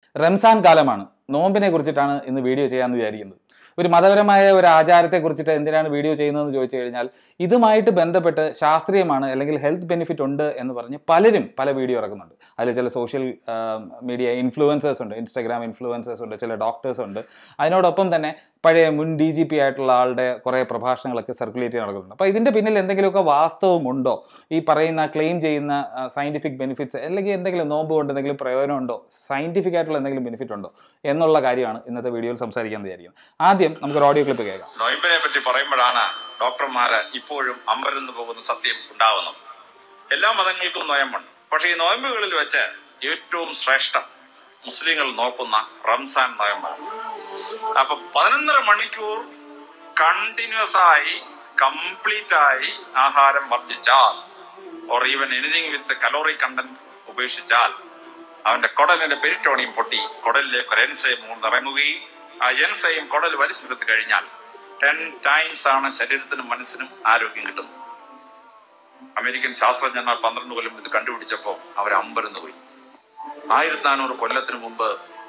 റംസാൻ കാലമാണ് നോമ്പിനെ കുറിച്ചിട്ടാണ് ഇന്ന് വീഡിയോ ചെയ്യാമെന്ന് വിചാരിക്കുന്നത് ഒരു മതപരമായ ഒരു ആചാരത്തെ കുറിച്ചിട്ട് എന്തിനാണ് വീഡിയോ ചെയ്യുന്നതെന്ന് ചോദിച്ചു കഴിഞ്ഞാൽ ഇതുമായിട്ട് ബന്ധപ്പെട്ട് ശാസ്ത്രീയമാണ് അല്ലെങ്കിൽ ഹെൽത്ത് ബെനിഫിറ്റ് ഉണ്ട് എന്ന് പറഞ്ഞ് പലരും പല വീഡിയോ ഇറക്കുന്നുണ്ട് അതിൽ ചില സോഷ്യൽ മീഡിയ ഇൻഫ്ലുവൻസേഴ്സ് ഉണ്ട് ഇൻസ്റ്റാഗ്രാം ഇൻഫ്ലുവൻസേഴ്സ് ഉണ്ട് ചില ഡോക്ടേഴ്സ് ഉണ്ട് അതിനോടൊപ്പം തന്നെ പഴയ മുൻ ഡി ജി പി ആയിട്ടുള്ള ആളുടെ കുറേ പ്രഭാഷണങ്ങളൊക്കെ സർക്കുലേറ്റ് ചെയ്ത് നടക്കുന്നുണ്ട് അപ്പോൾ ഇതിൻ്റെ പിന്നിൽ എന്തെങ്കിലുമൊക്കെ വാസ്തവമുണ്ടോ ഈ പറയുന്ന ക്ലെയിം ചെയ്യുന്ന സയൻറ്റിഫിക് ബെനിഫിറ്റ്സ് അല്ലെങ്കിൽ എന്തെങ്കിലും നോമ്പ് കൊണ്ട് എന്തെങ്കിലും പ്രയോജനം ഉണ്ടോ സയൻറ്റിഫിക് ആയിട്ടുള്ള എന്തെങ്കിലും ബെനിഫിറ്റ് ഉണ്ടോ എന്നുള്ള കാര്യമാണ് ഇന്നത്തെ വീഡിയോയിൽ സംസാരിക്കാൻ വിചാരിക്കുന്നത് ആദ്യം നമുക്കൊരു ഓഡിയോ ക്ലിപ്പ് കേൾക്കാം നൊയമ്പിനെ പറ്റി പറയുമ്പോഴാണ് ഡോക്ടർമാര് ഇപ്പോഴും അമ്പരന്ന് പോകുന്ന സത്യം ഉണ്ടാവുന്നത് എല്ലാ മതങ്ങൾക്കും നൊയമ്പുണ്ട് പക്ഷേ ഈ നൊയമ്പുകളിൽ വെച്ച് ഏറ്റവും ശ്രേഷ്ഠം മുസ്ലിങ്ങൾ നോക്കുന്ന റംസാൻ നൊയമ്പാണ് അപ്പൊ പതിനൊന്നര മണിക്കൂർ കണ്ടിന്യൂസ് ആയി കംപ്ലീറ്റ് ആയി ആഹാരം വർദ്ധിച്ചാൽ or even anything with calorie content ഉപേക്ഷിച്ചാൽ അവന്റെ കുടലിന്റെ പെരിറ്റോണിയം പൊട്ടി കുടലിലേക്ക് ഒരു എൻസൈം ഇറങ്ങുകയും ആ എൻസൈം കുടൽ വലിച്ചെടുത്ത് കഴിഞ്ഞാൽ ടെൻ ടൈംസ് ആണ് ശരീരത്തിനും മനസ്സിനും ആരോഗ്യം കിട്ടുന്നത് അമേരിക്കൻ ശാസ്ത്രജ്ഞന്മാർ പന്ത്രണ്ട് കൊല്ലം ഇത് കണ്ടുപിടിച്ചപ്പോൾ അവർ അമ്പരന്ന് പോയി ആയിരത്തി നാനൂറ് കൊല്ലത്തിന് മുമ്പ്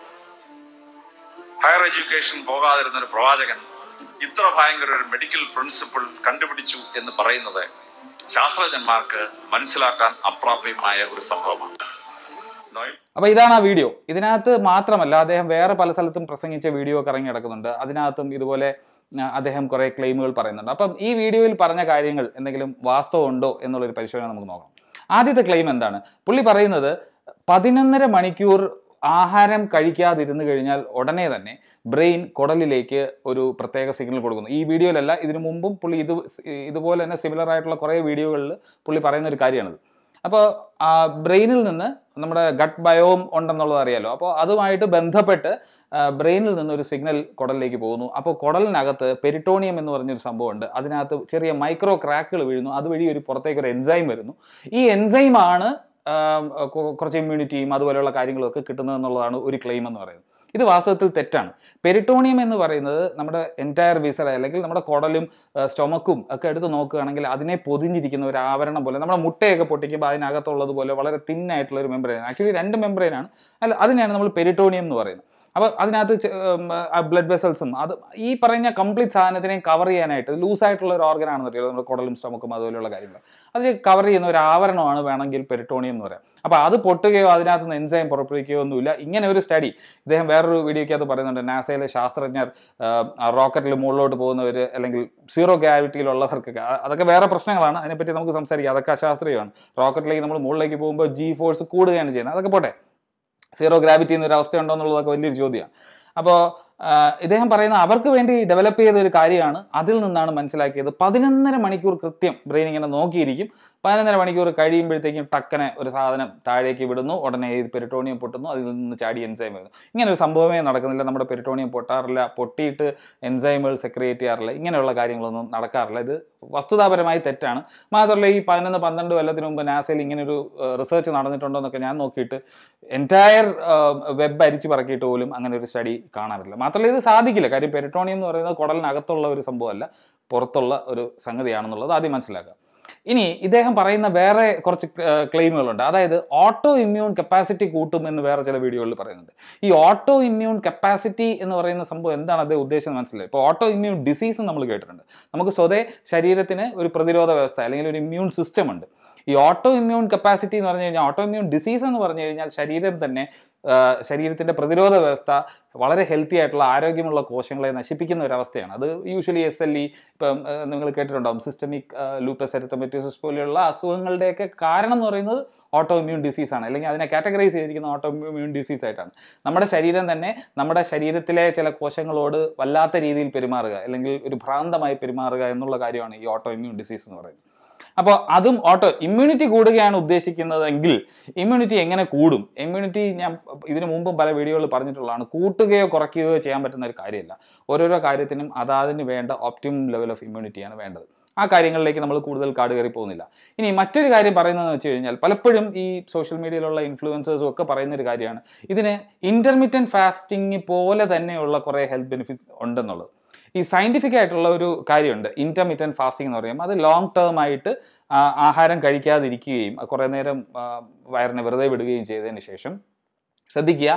ഹയർ എഡ്യൂക്കേഷൻ പോകാതിരുന്ന ഒരു പ്രവാചകൻ ഇത്ര ഭയങ്കര ഒരു മെഡിക്കൽ പ്രിൻസിപ്പിൾ കണ്ടുപിടിച്ചു എന്ന് പറയുന്നത് ശാസ്ത്രജ്ഞന്മാർക്ക് മനസ്സിലാക്കാൻ അപ്രാപ്യമായ ഒരു സംഭവമാണ് നോയ് അപ്പോൾ ഇതാണ് ആ വീഡിയോ ഇതിനകത്ത് മാത്രമല്ല അദ്ദേഹം വേറെ പല സ്ഥലത്തും പ്രസംഗിച്ച വീഡിയോ ഒക്കെ ഇറങ്ങി കിടക്കുന്നുണ്ട് അതിനകത്തും ഇതുപോലെ ആ, അദ്ദേഹം കുറേ ക്ലെയിമുകൾ പറയുന്നുണ്ട് അപ്പം ഈ വീഡിയോയിൽ പറഞ്ഞ കാര്യങ്ങൾ എന്തെങ്കിലും വാസ്തവം ഉണ്ടോ എന്നുള്ളൊരു പരിശോധന നമുക്ക് നോക്കാം ആദ്യത്തെ ക്ലെയിം എന്താണ് പുള്ളി പറയുന്നത് പതിനൊന്നര മണിക്കൂർ ആഹാരം കഴിക്കാതിരുന്നു കഴിഞ്ഞാൽ ഉടനെ തന്നെ ബ്രെയിൻ കുടലിലേക്ക് ഒരു പ്രത്യേക സിഗ്നൽ കൊടുക്കുന്നു ഈ വീഡിയോയിലല്ല ഇതിനു മുമ്പും പുള്ളി ഇത് ഇതുപോലെ തന്നെ സിമിലർ ആയിട്ടുള്ള കുറേ വീഡിയോകളിൽ പുള്ളി പറയുന്ന ഒരു കാര്യമാണിത് അപ്പോൾ ബ്രെയിനിൽ നിന്ന് നമ്മുടെ ഗട്ട് ബയോം ഉണ്ടെന്നുള്ളത് അറിയാലോ അപ്പോൾ അതുമായിട്ട് ബന്ധപ്പെട്ട് ബ്രെയിനിൽ നിന്ന് ഒരു സിഗ്നൽ കുടലിലേക്ക് പോകുന്നു അപ്പോൾ കുടലിനകത്ത് പെരിട്ടോണിയം എന്ന് പറഞ്ഞൊരു സംഭവമുണ്ട് അതിനകത്ത് ചെറിയ മൈക്രോ ക്രാക്കുകൾ വീഴുന്നു അതുവഴി ഒരു പുറത്തേക്ക് ഒരു എൻസൈം വരുന്നു ഈ എൻസൈമാണ് കുറച്ച് ഇമ്മ്യൂണിറ്റിയും അതുപോലെയുള്ള കാര്യങ്ങളൊക്കെ കിട്ടുന്നത് എന്നുള്ളതാണ് ഒരു ക്ലെയിം എന്ന് പറയുന്നത് ഇത് വാസ്തവത്തിൽ തെറ്റാണ് പെരിട്ടോണിയം എന്ന് പറയുന്നത് നമ്മുടെ എൻറ്റയർ വിസറ അല്ലെങ്കിൽ നമ്മുടെ കുടലും സ്റ്റൊമക്കും ഒക്കെ എടുത്ത് നോക്കുകയാണെങ്കിൽ അതിനെ പൊതിഞ്ഞിരിക്കുന്ന ഒരു ആവരണം പോലെ നമ്മുടെ മുട്ടയൊക്കെ പൊട്ടിക്കുമ്പോൾ അതിനകത്തുള്ളത് പോലെ വളരെ തിന്നായിട്ടുള്ള ഒരു മെമ്പറൈൻ ആക്ച്വലി രണ്ട് മെമ്പറൈനാണ് അല്ല അതിനെയാണ് നമ്മൾ പെരിട്ടോണിയം എന്ന് പറയുന്നത് അപ്പോൾ അതിനകത്ത് ബ്ലഡ് വെസൽസും അത് ഈ പറഞ്ഞ കംപ്ലീറ്റ് സാധനത്തിനെ കവർ ചെയ്യാനായിട്ട് ലൂസായിട്ടുള്ള ഒരു ഓർഗൻ ആണെന്ന് അറിയാം നമ്മുടെ കുടലും സ്റ്റൊമക്കും അതുപോലെയുള്ള കാര്യങ്ങൾ അതിൽ കവർ ചെയ്യുന്ന ഒരു ആവരണമാണ് വേണമെങ്കിൽ പെരിട്ടോണിയം എന്ന് പറയാം അപ്പോൾ അത് പൊട്ടുകയോ അതിനകത്ത് നിന്ന് എൻസൈം പുറപ്പെടുവിക്കുകയോ ഒന്നുമില്ല ഇങ്ങനെ ഒരു സ്റ്റഡി ഇദ്ദേഹം വേറൊരു വീഡിയോയ്ക്കകത്ത് പറയുന്നുണ്ട് നാസയിലെ ശാസ്ത്രജ്ഞർ റോക്കറ്റിൽ മുകളിലോട്ട് പോകുന്നവർ അല്ലെങ്കിൽ സീറോ ഗ്രാവിറ്റിയിലുള്ളവർക്കൊക്കെ അ- അതൊക്കെ വേറെ പ്രശ്നങ്ങളാണ് അതിനെപ്പറ്റി നമുക്ക് സംസാരിക്കാം അതൊക്കെ അശാസ്ത്രീയമാണ് റോക്കറ്റിലേക്ക് നമ്മൾ മുകളിലേക്ക് പോകുമ്പോൾ ജി ഫോഴ്സ് കൂടുകയാണ് ചെയ്യുന്നത് അതൊക്കെ പോട്ടെ സീറോ ഗ്രാവിറ്റി എന്നൊരു അവസ്ഥ ഉണ്ടോ എന്നുള്ളതൊക്കെ വലിയൊരു ചോദ്യമാണ് അപ്പോൾ ഇദ്ദേഹം പറയുന്ന അവർക്ക് വേണ്ടി ഡെവലപ്പ് ചെയ്ത ഒരു കാര്യമാണ് അതിൽ നിന്നാണ് മനസ്സിലാക്കിയത് പതിനൊന്നര മണിക്കൂർ കൃത്യം ബ്രെയിൻ ഇങ്ങനെ നോക്കിയിരിക്കും പതിനൊന്നര മണിക്കൂർ കഴിയുമ്പോഴത്തേക്കും ടക്കനെ ഒരു സാധനം താഴേക്ക് വിടുന്നു ഉടനെ ഈ പെരിട്ടോണിയം പൊട്ടുന്നു അതിൽ നിന്ന് ചാടി എൻസൈം വരുന്നു ഇങ്ങനെ ഒരു സംഭവമേ നടക്കുന്നില്ല നമ്മുടെ പെരിട്ടോണിയം പൊട്ടാറില്ല പൊട്ടിയിട്ട് എൻസൈമുകൾ സെക്രിയേറ്റ് ചെയ്യാറില്ല ഇങ്ങനെയുള്ള കാര്യങ്ങളൊന്നും നടക്കാറില്ല ഇത് വസ്തുതാപരമായി തെറ്റാണ് മാത്രമല്ല ഈ പതിനൊന്ന് പന്ത്രണ്ട് കൊല്ലത്തിന് മുമ്പ് നാസയിൽ ഇങ്ങനൊരു റിസർച്ച് നടന്നിട്ടുണ്ടോ എന്നൊക്കെ ഞാൻ നോക്കിയിട്ട് എൻറ്റയർ വെബ് അരിച്ചു പറക്കിയിട്ട് പോലും അങ്ങനെ ഒരു സ്റ്റഡി കാണാറില്ല മാത്രമല്ല ഇത് സാധിക്കില്ല കാര്യം പെരിട്ടോണിയം എന്ന് പറയുന്നത് കുടലിനകത്തുള്ള ഒരു സംഭവമല്ല പുറത്തുള്ള ഒരു സംഗതിയാണെന്നുള്ളത് ആദ്യം മനസ്സിലാക്കുക ഇനി ഇദ്ദേഹം പറയുന്ന വേറെ കുറച്ച് ക്ലെയിമുകളുണ്ട് അതായത് ഓട്ടോ ഇമ്മ്യൂൺ കപ്പാസിറ്റി കൂട്ടും എന്ന് വേറെ ചില വീഡിയോകളിൽ പറയുന്നുണ്ട് ഈ ഓട്ടോ ഇമ്മ്യൂൺ കപ്പാസിറ്റി എന്ന് പറയുന്ന സംഭവം എന്താണ് അദ്ദേഹം ഉദ്ദേശം മനസ്സിലായി ഇപ്പോൾ ഓട്ടോ ഇമ്മ്യൂൺ ഡിസീസ് നമ്മൾ കേട്ടിട്ടുണ്ട് നമുക്ക് സ്വതേ ശരീരത്തിന് ഒരു പ്രതിരോധ വ്യവസ്ഥ അല്ലെങ്കിൽ ഒരു ഇമ്മ്യൂൺ സിസ്റ്റം ഉണ്ട് ഈ ഓട്ടോ ഇമ്മ്യൂൺ കപ്പാസിറ്റി എന്ന് പറഞ്ഞു കഴിഞ്ഞാൽ ഓട്ടോ ഇമ്മ്യൂൺ ഡിസീസ് എന്ന് പറഞ്ഞു കഴിഞ്ഞാൽ ശരീരം തന്നെ ആ, ശരീരത്തിൻ്റെ പ്രതിരോധ വ്യവസ്ഥ വളരെ ഹെൽത്തി ആയിട്ടുള്ള ആരോഗ്യമുള്ള കോശങ്ങളെ നശിപ്പിക്കുന്ന ഒരു അവസ്ഥയാണ് അത് യൂഷ്വലി എസ് എൽ ഇ ഇപ്പം ആ, നിങ്ങൾ കേട്ടിട്ടുണ്ടാവും സിസ്റ്റമിക് ലൂപ്പസ് എരിത്തമെറ്റോസിസ് പോലെയുള്ള അസുഖങ്ങളുടെയൊക്കെ കാരണം എന്ന് പറയുന്നത് ഓട്ടോ ഇമ്മ്യൂൺ ഡിസീസാണ് അല്ലെങ്കിൽ അതിനെ കാറ്റഗറൈസ് ചെയ്തിരിക്കുന്ന ഓട്ടോ ഇമ്മ്യൂൺ ഡിസീസ് ആയിട്ടാണ് നമ്മുടെ ശരീരം തന്നെ നമ്മുടെ ശരീരത്തിലെ ചില കോശങ്ങളോട് വല്ലാത്ത രീതിയിൽ പെരുമാറുക അല്ലെങ്കിൽ ഒരു ഭ്രാന്തമായി പെരുമാറുക എന്നുള്ള കാര്യമാണ് ഈ ഓട്ടോ ഇമ്മ്യൂൺ ഡിസീസ് എന്ന് പറയുന്നത് അപ്പോൾ അതും ഓട്ടോ ഇമ്മ്യൂണിറ്റി കൂടുകയാണ് ഉദ്ദേശിക്കുന്നതെങ്കിൽ ഇമ്മ്യൂണിറ്റി എങ്ങനെ കൂടും ഇമ്മ്യൂണിറ്റി ഞാൻ ഇതിനു മുമ്പും പല വീഡിയോകളിൽ പറഞ്ഞിട്ടുള്ളതാണ് കൂട്ടുകയോ കുറയ്ക്കുകയോ ചെയ്യാൻ പറ്റുന്ന ഒരു കാര്യമല്ല ഓരോരോ കാര്യത്തിനും അതാതിന് വേണ്ട ഓപ്റ്റിമം ലെവൽ ഓഫ് ഇമ്മ്യൂണിറ്റിയാണ് വേണ്ടത് ആ കാര്യങ്ങളിലേക്ക് നമ്മൾ കൂടുതൽ കാട് കയറി പോകുന്നില്ല ഇനി മറ്റൊരു കാര്യം പറയുന്നതെന്ന് വെച്ച് കഴിഞ്ഞാൽ പലപ്പോഴും ഈ സോഷ്യൽ മീഡിയയിലുള്ള ഇൻഫ്ലുവൻസേഴ്സും ഒക്കെ പറയുന്ന ഒരു കാര്യമാണ് ഇതിന് ഇൻ്റർമീഡിയൻറ്റ് ഫാസ്റ്റിംഗ് പോലെ തന്നെയുള്ള കുറേ ഹെൽത്ത് ബെനിഫിറ്റ്സ് ഉണ്ടെന്നുള്ളത് ഈ സയൻറ്റിഫിക് ആയിട്ടുള്ള ഒരു കാര്യമുണ്ട് ഇൻ്റർമീഡിയൻറ്റ് ഫാസ്റ്റിംഗ് എന്ന് പറയുമ്പോൾ അത് ലോങ് ടേം ആയിട്ട് ആ, ആഹാരം കഴിക്കാതിരിക്കുകയും കുറേ നേരം ആ, വയറിനെ വെറുതെ വിടുകയും ചെയ്തതിന് ശേഷം ശ്രദ്ധിക്കുക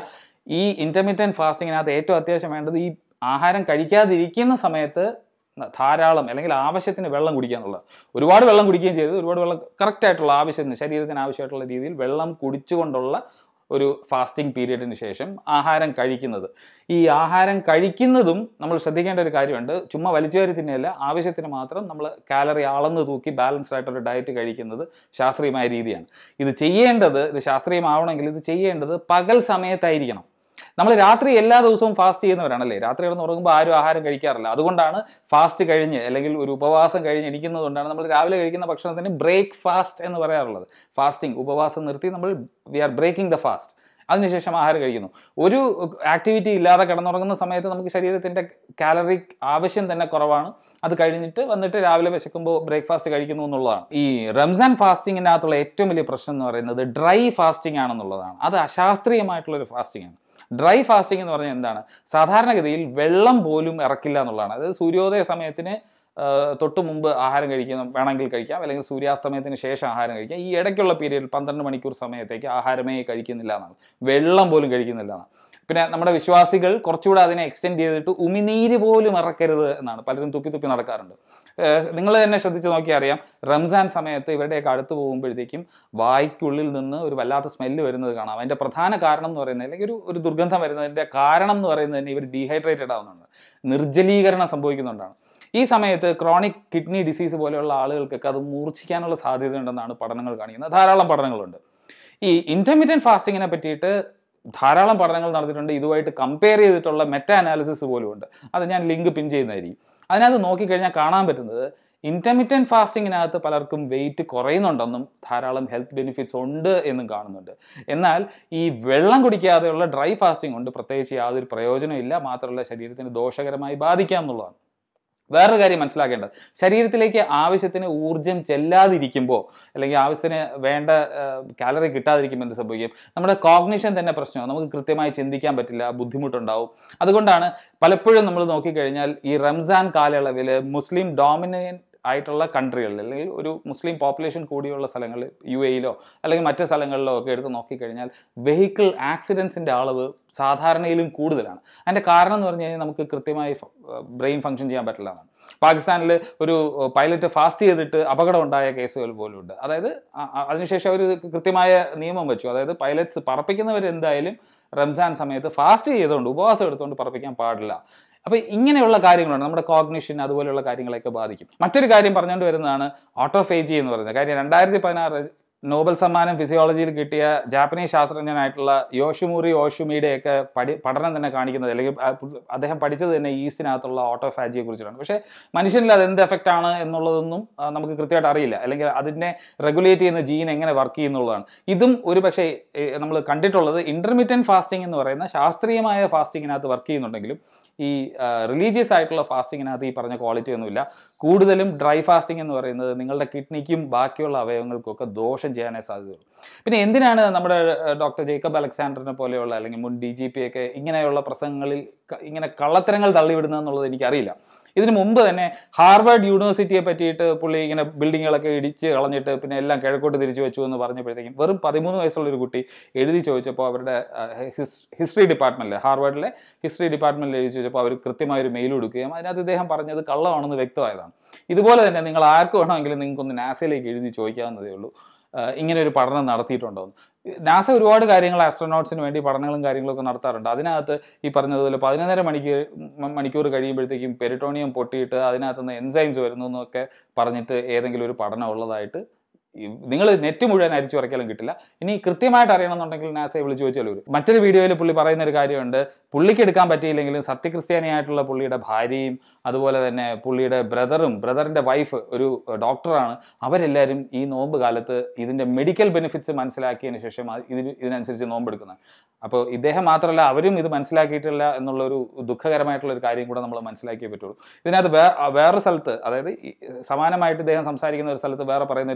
ഈ ഇൻ്റർമീഡിയറ്റ് ഫാസ്റ്റിങ്ങിനകത്ത് ഏറ്റവും അത്യാവശ്യം വേണ്ടത് ഈ ആഹാരം കഴിക്കാതിരിക്കുന്ന സമയത്ത് ധാരാളം അല്ലെങ്കിൽ ആവശ്യത്തിന് വെള്ളം കുടിക്കുക എന്നുള്ളത് ഒരുപാട് വെള്ളം കുടിക്കുകയും ചെയ്ത് ഒരുപാട് വെള്ളം കറക്റ്റ് ആയിട്ടുള്ള ആവശ്യത്തിന് ശരീരത്തിന് ആവശ്യമായിട്ടുള്ള രീതിയിൽ വെള്ളം കുടിച്ചുകൊണ്ടുള്ള ഒരു ഫാസ്റ്റിംഗ് പീരീഡിന് ശേഷം ആഹാരം കഴിക്കുന്നത് ഈ ആഹാരം കഴിക്കുന്നതും നമ്മൾ ശ്രദ്ധിക്കേണ്ട ഒരു കാര്യമുണ്ട് ചുമ്മാ വലിച്ചുവാരി തിന്നെയല്ല ആവശ്യത്തിന് മാത്രം നമ്മൾ കാലറി അളന്ന് തൂക്കി ബാലൻസ്ഡ് ആയിട്ടൊരു ഡയറ്റ് കഴിക്കുന്നത് ശാസ്ത്രീയമായ രീതിയാണ് ഇത് ചെയ്യേണ്ടത് ഇത് ശാസ്ത്രീയമാവണമെങ്കിൽ ഇത് ചെയ്യേണ്ടത് പകൽ സമയത്തായിരിക്കണം നമ്മൾ രാത്രി എല്ലാ ദിവസവും ഫാസ്റ്റ് ചെയ്യുന്നവരാണല്ലേ രാത്രി കിടന്ന് ഉറങ്ങുമ്പോൾ ആരും ആഹാരം കഴിക്കാറില്ല അതുകൊണ്ടാണ് ഫാസ്റ്റ് കഴിഞ്ഞ് അല്ലെങ്കിൽ ഒരു ഉപവാസം കഴിഞ്ഞ് ഇരിക്കുന്നത് കൊണ്ടാണ് നമ്മൾ രാവിലെ കഴിക്കുന്ന ഭക്ഷണത്തിന് ബ്രേക്ക് ഫാസ്റ്റ് എന്ന് പറയാറുള്ളത് ഫാസ്റ്റിംഗ് ഉപവാസം നിർത്തി നമ്മൾ we are breaking the fast അതിനുശേഷം ആഹാരം കഴിക്കുന്നു ഒരു ആക്ടിവിറ്റി ഇല്ലാതെ കിടന്നുറങ്ങുന്ന സമയത്ത് നമുക്ക് ശരീരത്തിൻ്റെ കാലറി ആവശ്യം തന്നെ കുറവാണ് അത് കഴിഞ്ഞിട്ട് വന്നിട്ട് രാവിലെ വിശക്കുമ്പോൾ ബ്രേക്ക്ഫാസ്റ്റ് കഴിക്കുന്നു എന്നുള്ളതാണ് ഈ റംസാൻ ഫാസ്റ്റിങ്ങിനകത്തുള്ള ഏറ്റവും വലിയ പ്രശ്നം എന്ന് പറയുന്നത് ഡ്രൈ ഫാസ്റ്റിംഗ് ആണെന്നുള്ളതാണ് അത് അശാസ്ത്രീയമായിട്ടുള്ളൊരു ഫാസ്റ്റിംഗ് ആണ് ഡ്രൈ ഫാസ്റ്റിംഗ് എന്ന് പറഞ്ഞാൽ എന്താണ് സാധാരണഗതിയിൽ വെള്ളം പോലും ഇറക്കില്ല എന്നുള്ളതാണ് അതായത് സൂര്യോദയ സമയത്തിന് ആ, തൊട്ട് മുമ്പ് ആഹാരം കഴിക്കണം വേണമെങ്കിൽ കഴിക്കാം അല്ലെങ്കിൽ സൂര്യാസ്തമയത്തിന് ശേഷം ആഹാരം കഴിക്കാം ഈ ഇടയ്ക്കുള്ള പീരീഡിൽ പന്ത്രണ്ട് മണിക്കൂർ സമയത്തേക്ക് ആഹാരമേ കഴിക്കുന്നില്ല എന്നാണ് വെള്ളം പോലും കഴിക്കുന്നില്ല എന്നാണ് പിന്നെ നമ്മുടെ വിശ്വാസികൾ കുറച്ചുകൂടെ അതിനെ എക്സ്റ്റെൻഡ് ചെയ്തിട്ട് ഉമിനീര് പോലും ഇറക്കരുത് എന്നാണ് പലരും തുപ്പി തുപ്പി നടക്കാറുണ്ട് നിങ്ങൾ തന്നെ ശ്രദ്ധിച്ച് നോക്കിയാൽ അറിയാം റംസാൻ സമയത്ത് ഇവരുടെയൊക്കെ അടുത്ത് പോകുമ്പോഴത്തേക്കും വായ്ക്കുള്ളിൽ നിന്ന് ഒരു വല്ലാത്ത സ്മെല്ല് വരുന്നത് കാണാം അതിൻ്റെ പ്രധാന കാരണം എന്ന് പറയുന്നത് അല്ലെങ്കിൽ ഒരു ഒരു ദുർഗന്ധം വരുന്നതിൻ്റെ കാരണം എന്ന് പറയുന്നത് തന്നെ ഇവർ ഡീഹൈഡ്രേറ്റഡ് ആവുന്നുണ്ട് നിർജ്ജലീകരണം സംഭവിക്കുന്നുണ്ടാണ് ഈ സമയത്ത് ക്രോണിക് കിഡ്നി ഡിസീസ് പോലെയുള്ള ആളുകൾക്കൊക്കെ അത് മൂർച്ഛിക്കാനുള്ള സാധ്യതയുണ്ടെന്നാണ് പഠനങ്ങൾ കാണിക്കുന്നത് ധാരാളം പഠനങ്ങളുണ്ട് ഈ ഇൻ്റർമീഡിയറ്റ് ഫാസ്റ്റിങ്ങിനെ പറ്റിയിട്ട് ധാരാളം പഠനങ്ങൾ നടത്തിയിട്ടുണ്ട് ഇതുമായിട്ട് കമ്പയർ ചെയ്തിട്ടുള്ള മെറ്റാ അനാലിസിസ് പോലും ഉണ്ട് അത് ഞാൻ ലിങ്ക് പിൻ ചെയ്യുന്നതായിരിക്കും അതിനകത്ത് നോക്കിക്കഴിഞ്ഞാൽ കാണാൻ പറ്റുന്നത് ഇൻ്റർമീഡിയറ്റ് ഫാസ്റ്റിങ്ങിനകത്ത് പലർക്കും വെയിറ്റ് കുറയുന്നുണ്ടെന്നും ധാരാളം ഹെൽത്ത് ബെനിഫിറ്റ്സ് ഉണ്ട് എന്നും കാണുന്നുണ്ട് എന്നാൽ ഈ വെള്ളം കുടിക്കാതെയുള്ള ഡ്രൈ ഫാസ്റ്റിംഗ് കൊണ്ട് പ്രത്യേകിച്ച് യാതൊരു പ്രയോജനമില്ല മാത്രമല്ല ശരീരത്തിന് ദോഷകരമായി ബാധിക്കാം എന്നുള്ളതാണ് വേറൊരു കാര്യം മനസ്സിലാക്കേണ്ടത് ശരീരത്തിലേക്ക് ആവശ്യത്തിന് ഊർജം ചെല്ലാതിരിക്കുമ്പോൾ അല്ലെങ്കിൽ ആവശ്യത്തിന് വേണ്ട കാലറി കിട്ടാതിരിക്കുമ്പോൾ എന്ത് സംഭവിക്കും നമ്മുടെ കോഗ്നിഷൻ തന്നെ പ്രശ്നമാണ് നമുക്ക് കൃത്യമായി ചിന്തിക്കാൻ പറ്റില്ല ബുദ്ധിമുട്ടുണ്ടാവും അതുകൊണ്ടാണ് പലപ്പോഴും നമ്മൾ നോക്കിക്കഴിഞ്ഞാൽ ഈ റംസാൻ കാലയളവിൽ മുസ്ലിം ഡോമിനൻ ആയിട്ടുള്ള കൺട്രികളിൽ അല്ലെങ്കിൽ ഒരു മുസ്ലിം പോപ്പുലേഷൻ കൂടിയുള്ള സ്ഥലങ്ങളിൽ യു എയിലോ അല്ലെങ്കിൽ മറ്റ് സ്ഥലങ്ങളിലോ ഒക്കെ എടുത്ത് നോക്കിക്കഴിഞ്ഞാൽ വെഹിക്കിൾ ആക്സിഡൻസിൻ്റെ അളവ് സാധാരണയിലും കൂടുതലാണ് അതിൻ്റെ കാരണം എന്ന് പറഞ്ഞു കഴിഞ്ഞാൽ നമുക്ക് കൃത്യമായി ബ്രെയിൻ ഫങ്ഷൻ ചെയ്യാൻ പറ്റില്ല എന്നാണ് പാകിസ്ഥാനിൽ ഒരു പൈലറ്റ് ഫാസ്റ്റ് ചെയ്തിട്ട് അപകടം ഉണ്ടായ കേസുകൾ പോലും ഉണ്ട് അതായത് അ- അ- അതിനുശേഷം അവർ കൃത്യമായ നിയമം വെച്ചു അതായത് പൈലറ്റ്സ് പറപ്പിക്കുന്നവർ എന്തായാലും റംസാൻ സമയത്ത് ഫാസ്റ്റ് ചെയ്തുകൊണ്ട് ഉപവാസം എടുത്തുകൊണ്ട് പറപ്പിക്കാൻ പാടില്ല അപ്പോൾ ഇങ്ങനെയുള്ള കാര്യങ്ങളുണ്ട് നമ്മുടെ കോഗ്നിഷൻ അതുപോലെയുള്ള കാര്യങ്ങളെയൊക്കെ ബാധിക്കും മറ്റൊരു കാര്യം പറഞ്ഞുകൊണ്ട് വരുന്നതാണ് ഓട്ടോഫേജി എന്ന് പറയുന്നത് കാര്യം രണ്ടായിരത്തി പതിനാറ് നോബൽ സമ്മാനം ഫിസിയോളജിയിൽ കിട്ടിയ ജാപ്പനീസ് ശാസ്ത്രജ്ഞനായിട്ടുള്ള യോഷിമൂറി ഓഷുമിയുടെയൊക്കെ പഠി പഠനം തന്നെ കാണിക്കുന്നത് അല്ലെങ്കിൽ ആ പുള്ളി- അദ്ദേഹം പഠിച്ചത് തന്നെ ഈസ്റ്റിനകത്തുള്ള ഓട്ടോഫാജിയെ കുറിച്ചിട്ടാണ് പക്ഷേ മനുഷ്യനിൽ അത് എന്ത് എഫക്റ്റ് ആണ് എന്നുള്ളതൊന്നും ആ, നമുക്ക് കൃത്യമായിട്ട് അറിയില്ല അല്ലെങ്കിൽ അതിനെ റെഗുലേറ്റ് ചെയ്യുന്ന ജീൻ എങ്ങനെ വർക്ക് ചെയ്യുന്നുള്ളതാണ് ഇതും ഒരു പക്ഷേ നമ്മൾ കണ്ടിട്ടുള്ളത് ഇന്റർമീഡിയറ്റ് ഫാസ്റ്റിംഗ് എന്ന് പറയുന്ന ശാസ്ത്രീയമായ ഫാസ്റ്റിങ്ങിനകത്ത് വർക്ക് ചെയ്യുന്നുണ്ടെങ്കിലും ഈ റിലീജിയസ് ആയിട്ടുള്ള ഫാസ്റ്റിങ്ങിനകത്ത് ഈ പറഞ്ഞ ക്വാളിറ്റി ഒന്നുമില്ല കൂടുതലും ഡ്രൈ ഫാസ്റ്റിംഗ് എന്ന് പറയുന്നത് നിങ്ങളുടെ കിഡ്നിക്കും ബാക്കിയുള്ള അവയവങ്ങൾക്കൊക്കെ ദോഷം ചെയ്യാനേ സാധ്യതയുള്ളൂ പിന്നെ എന്തിനാണ് നമ്മുടെ ഡോക്ടർ ജേക്കബ് അലക്സാണ്ടറിനെ പോലെയുള്ള അല്ലെങ്കിൽ മുൻ ഡി ജി പി ഒക്കെ ഇങ്ങനെയുള്ള പ്രസംഗങ്ങളിൽ ക- ഇങ്ങനെ കള്ളത്തരങ്ങൾ തള്ളിവിടുന്നത് എന്നുള്ളത് എനിക്കറിയില്ല ഇതിനു മുമ്പ് തന്നെ ഹാർവാർഡ് യൂണിവേഴ്സിറ്റിയെ പറ്റിയിട്ട് പുള്ളി ഇങ്ങനെ ബിൽഡിങ്ങുകളൊക്കെ ഇടിച്ച് കളഞ്ഞിട്ട് പിന്നെ എല്ലാം കിഴക്കോട്ട് തിരിച്ചു വെച്ചു എന്ന് പറഞ്ഞപ്പോഴത്തേക്കും വെറും പതിമൂന്ന് വയസ്സുള്ള ഒരു കുട്ടി എഴുതി ചോദിച്ചപ്പോൾ അവരുടെ ഹിസ്റ്ററി ഡിപ്പാർട്ട്മെൻറ്റിൽ ഹാർവാർഡിലെ ഹിസ്റ്ററി ഡിപ്പാർട്ട്മെൻറ്റിൽ എഴുതി ചോദിച്ചപ്പോൾ അവർ കൃത്യമായ ഒരു മെയിൽ കൊടുക്കുകയും അതിനകത്ത് ഇദ്ദേഹം പറഞ്ഞത് കള്ളമാണെന്ന് വ്യക്തമായതാണ് ഇതുപോലെ തന്നെ നിങ്ങൾ ആർക്ക് വേണമെങ്കിലും നിങ്ങൾക്കൊന്ന് നാസയിലേക്ക് എഴുതി ചോദിക്കാവുന്നതേ ഉള്ളൂ ആഹ് ഇങ്ങനെ ഒരു പഠനം നടത്തിയിട്ടുണ്ടോ എന്ന്. നാസ ഒരുപാട് കാര്യങ്ങൾ ആസ്ട്രോനോട്ട്സിന് വേണ്ടി പഠനങ്ങളും കാര്യങ്ങളൊക്കെ നടത്താറുണ്ട് അതിനകത്ത് ഈ പറഞ്ഞതുപോലെ പതിനൊന്നര മണിക്കൂർ മണിക്കൂർ കഴിയുമ്പോഴത്തേക്കും പെരിട്ടോണിയം പൊട്ടിയിട്ട് അതിനകത്തുനിന്ന് എൻസൈംസ് വരുന്നു എന്നൊക്കെ പറഞ്ഞിട്ട് ഏതെങ്കിലും ഒരു പഠനം ഉള്ളതായിട്ട് നിങ്ങൾ നെറ്റ് മുഴുവൻ അരിച്ചു വരയ്ക്കാലും കിട്ടില്ല ഇനി കൃത്യമായിട്ട് അറിയണമെന്നുണ്ടെങ്കിൽ നാസയെ വിളിച്ച് ചോദിച്ചാൽ വരും മറ്റൊരു വീഡിയോയിൽ പുള്ളി പറയുന്ന ഒരു കാര്യമുണ്ട് പുള്ളിക്ക് എടുക്കാൻ പറ്റിയില്ലെങ്കിലും സത്യക്രിസ്ത്യാനിയായിട്ടുള്ള പുള്ളിയുടെ ഭാര്യയും അതുപോലെ തന്നെ പുള്ളിയുടെ ബ്രദറും ബ്രദറിൻ്റെ വൈഫ് ഒരു ഡോക്ടറാണ് അവരെല്ലാവരും ഈ നോമ്പ് കാലത്ത് ഇതിൻ്റെ മെഡിക്കൽ ബെനിഫിറ്റ്സ് മനസ്സിലാക്കിയതിന് ശേഷം അത് ഇതിന് ഇതിനനുസരിച്ച് നോമ്പെടുക്കുന്നത് അപ്പോൾ ഇദ്ദേഹം മാത്രമല്ല അവരും ഇത് മനസ്സിലാക്കിയിട്ടില്ല എന്നുള്ളൊരു ദുഃഖകരമായിട്ടുള്ള ഒരു കാര്യം കൂടെ നമ്മൾ മനസ്സിലാക്കിയേ പറ്റുള്ളൂ ഇതിനകത്ത് വേ വേറെ സ്ഥലത്ത് അതായത് ഈ സമാനമായിട്ട് ഇദ്ദേഹം സംസാരിക്കുന്ന ഒരു സ്ഥലത്ത് വേറെ പറയുന്ന ഒരു കാര്യമാണ്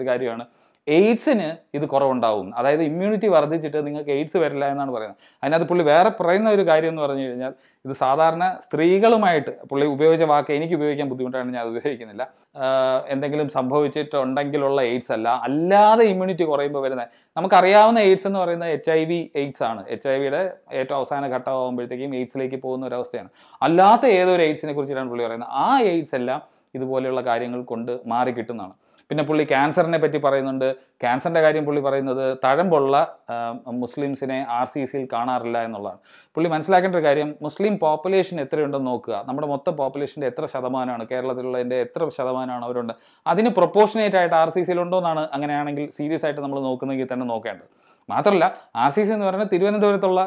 എയ്ഡ്സിന് ഇത് കുറവുണ്ടാവും അതായത് ഇമ്മ്യൂണിറ്റി വർദ്ധിച്ചിട്ട് നിങ്ങൾക്ക് എയ്ഡ്സ് വരില്ല എന്നാണ് പറയുന്നത് അതിനകത്ത് പുള്ളി വേറെ പറയുന്ന ഒരു കാര്യം എന്ന് പറഞ്ഞു കഴിഞ്ഞാൽ ഇത് സാധാരണ സ്ത്രീകളുമായിട്ട് പുള്ളി ഉപയോഗിച്ച വാക്ക് എനിക്ക് ഉപയോഗിക്കാൻ ബുദ്ധിമുട്ടാണ് ഞാൻ അത് ഉപയോഗിക്കുന്നില്ല ആഹ് എന്തെങ്കിലും സംഭവിച്ചിട്ടുണ്ടെങ്കിലുള്ള എയ്ഡ്സ് അല്ല അല്ലാതെ ഇമ്മ്യൂണിറ്റി കുറയുമ്പോൾ വരുന്നത് നമുക്കറിയാവുന്ന എയ്ഡ്സ് എന്ന് പറയുന്നത് എച്ച് ഐ വി എയ്ഡ്സ് ആണ് എച്ച് ഐ വിയുടെ ഏറ്റവും അവസാന ഘട്ടമാകുമ്പോഴത്തേക്കും എയ്ഡ്സിലേക്ക് പോകുന്ന ഒരു അവസ്ഥയാണ് അല്ലാത്ത ഏതൊരു എയ്ഡ്സിനെ കുറിച്ചിട്ടാണ് പുള്ളി പറയുന്നത് ആ എയ്ഡ്സ് എല്ലാം ഇതുപോലെയുള്ള കാര്യങ്ങൾ കൊണ്ട് മാറി കിട്ടുന്നതാണ് പിന്നെ പുള്ളി ക്യാൻസറിനെ പറ്റി പറയുന്നുണ്ട് ക്യാൻസറിൻ്റെ കാര്യം പുള്ളി പറയുന്നത് തഴമ്പുള്ള ആ, മുസ്ലിംസിനെ ആർ സി സിയിൽ കാണാറില്ല എന്നുള്ളതാണ് പുള്ളി മനസ്സിലാക്കേണ്ട ഒരു കാര്യം മുസ്ലിം പോപ്പുലേഷൻ എത്രയുണ്ടെന്ന് നോക്കുക നമ്മുടെ മൊത്തം പോപ്പുലേഷൻ്റെ എത്ര ശതമാനമാണ് കേരളത്തിലുള്ളതിൻ്റെ എത്ര ശതമാനമാണ് അവരുണ്ട് അതിന് പ്രൊപ്പോർഷനേറ്റ് ആയിട്ട് ആർ സി സിയിൽ ഉണ്ടോ എന്നാണ് അങ്ങനെയാണെങ്കിൽ സീരിയസ് ആയിട്ട് നമ്മൾ നോക്കുന്നെങ്കിൽ തന്നെ നോക്കേണ്ടത് മാത്രമല്ല ആർ സി സി എന്ന് പറയുന്നത് തിരുവനന്തപുരത്തുള്ള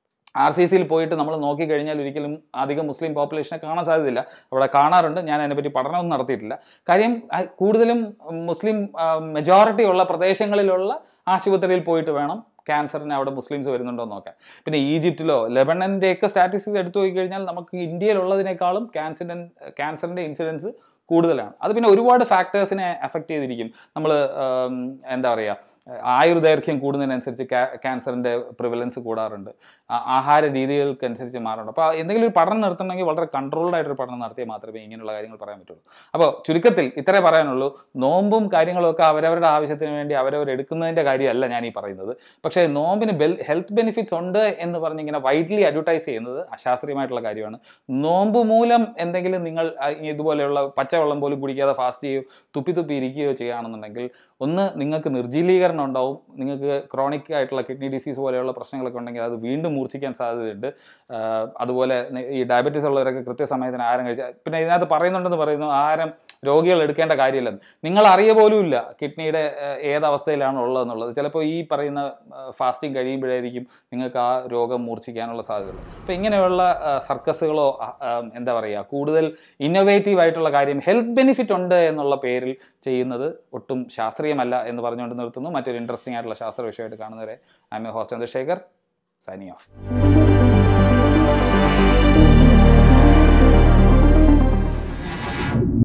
ആർ സി സിയിൽ പോയിട്ട് നമ്മൾ നോക്കിക്കഴിഞ്ഞാൽ ഒരിക്കലും അധികം മുസ്ലിം പോപ്പുലേഷനെ കാണാൻ സാധ്യതയില്ല അവിടെ കാണാറുണ്ട് ഞാൻ അതിനെപ്പറ്റി പഠനമൊന്നും നടത്തിയിട്ടില്ല കാര്യം ആ, കൂടുതലും മുസ്ലിം മെജോറിറ്റി ഉള്ള പ്രദേശങ്ങളിലുള്ള ആശുപത്രിയിൽ പോയിട്ട് വേണം ക്യാൻസറിന് അവിടെ മുസ്ലിംസ് വരുന്നുണ്ടോ എന്ന് നോക്കാൻ പിന്നെ ഈജിപ്തിലോ ലെബണൻ്റെ ഒക്കെ സ്റ്റാറ്റിസ്റ്റിക്സ് എടുത്തു നോക്കിക്കഴിഞ്ഞാൽ നമുക്ക് ഇന്ത്യയിലുള്ളതിനേക്കാളും ക്യാൻസറിൻ്റെ ക്യാൻസറിൻ്റെ ഇൻസിഡൻസ് കൂടുതലാണ് അത് പിന്നെ ഒരുപാട് ഫാക്ടേഴ്സിനെ അഫക്റ്റ് ചെയ്തിരിക്കും നമ്മൾ എന്താ പറയുക ആയുർദൈർഘ്യം കൂടുന്നതിനനുസരിച്ച് ക്യാൻസറിൻ്റെ പ്രിവലൻസ് കൂടാറുണ്ട് ആ- ആഹാര രീതികൾക്കനുസരിച്ച് മാറുന്നുണ്ട് അപ്പോൾ എന്തെങ്കിലും ഒരു പഠനം നടത്തണമെങ്കിൽ വളരെ കൺട്രോൾഡ് ആയിട്ടൊരു പഠനം നടത്തിയാൽ മാത്രമേ ഇങ്ങനെയുള്ള കാര്യങ്ങൾ പറയാൻ പറ്റുള്ളൂ അപ്പോൾ ചുരുക്കത്തിൽ ഇത്രേ പറയാനുള്ളൂ നോമ്പും കാര്യങ്ങളും ഒക്കെ അവരവരുടെ ആവശ്യത്തിന് വേണ്ടി അവരവർ എടുക്കുന്നതിൻ്റെ കാര്യമല്ല ഞാൻ ഈ പറയുന്നത് പക്ഷേ നോമ്പിന് ബെൽ ഹെൽത്ത് ബെനിഫിറ്റ്സ് ഉണ്ട് എന്ന് പറഞ്ഞ് ഇങ്ങനെ വൈഡ്ലി അഡ്വർടൈസ് ചെയ്യുന്നത് അശാസ്ത്രീയമായിട്ടുള്ള കാര്യമാണ് നോമ്പ് മൂലം എന്തെങ്കിലും നിങ്ങൾ ആ, ഇതുപോലെയുള്ള പച്ചവെള്ളം പോലും കുടിക്കാതെ ഫാസ്റ്റ് ചെയ്യുകയോ തുപ്പി തുപ്പി ഇരിക്കുകയോ ചെയ്യുകയാണെന്നുണ്ടെങ്കിൽ ഒന്ന് നിങ്ങൾക്ക് നിർജ്ജലീകരണം ഉണ്ടാവും നിങ്ങൾക്ക് ക്രോണിക് ആയിട്ടുള്ള കിഡ്നി ഡിസീസ് പോലെയുള്ള പ്രശ്നങ്ങളൊക്കെ ഉണ്ടെങ്കിൽ അത് വീണ്ടും മൂർച്ഛിക്കാൻ സാധ്യതയുണ്ട് ആഹ് അതുപോലെ നി- ഈ ഡയബറ്റീസ് ഉള്ളവരൊക്കെ കൃത്യസമയത്തിന് ആഹാരം കഴിച്ചാൽ പിന്നെ ഇതിനകത്ത് പറയുന്നുണ്ടെന്ന് പറയുന്നു ആഹാരം രോഗികൾ എടുക്കേണ്ട കാര്യമില്ലെന്ന് നിങ്ങൾ അറിയ പോലും ഇല്ല കിഡ്നിയുടെ ആഹ് ഏത് അവസ്ഥയിലാണ് ഉള്ളതെന്നുള്ളത് ചിലപ്പോൾ ഈ പറയുന്ന ഫാസ്റ്റിംഗ് കഴിയുമ്പോഴായിരിക്കും നിങ്ങൾക്ക് ആ രോഗം മൂർച്ഛിക്കാനുള്ള സാധ്യതയുള്ളത് അപ്പോൾ ഇങ്ങനെയുള്ള ആഹ് സർക്കസുകളോ ആഹ് ആഹ് എന്താ പറയുക കൂടുതൽ ഇന്നോവേറ്റീവ് ആയിട്ടുള്ള കാര്യം ഹെൽത്ത് ബെനിഫിറ്റ് ഉണ്ട് എന്നുള്ള പേരിൽ ചെയ്യുന്നത് ഒട്ടും ശാസ്ത്രീയമല്ല എന്ന് പറഞ്ഞുകൊണ്ട് നിർത്തുന്നു മറ്റൊരു ഇൻട്രസ്റ്റിംഗ് ആയിട്ടുള്ള ശാസ്ത്ര വിഷയമായിട്ട് കാണുന്നവരെ I am host Chandrasekhar signing of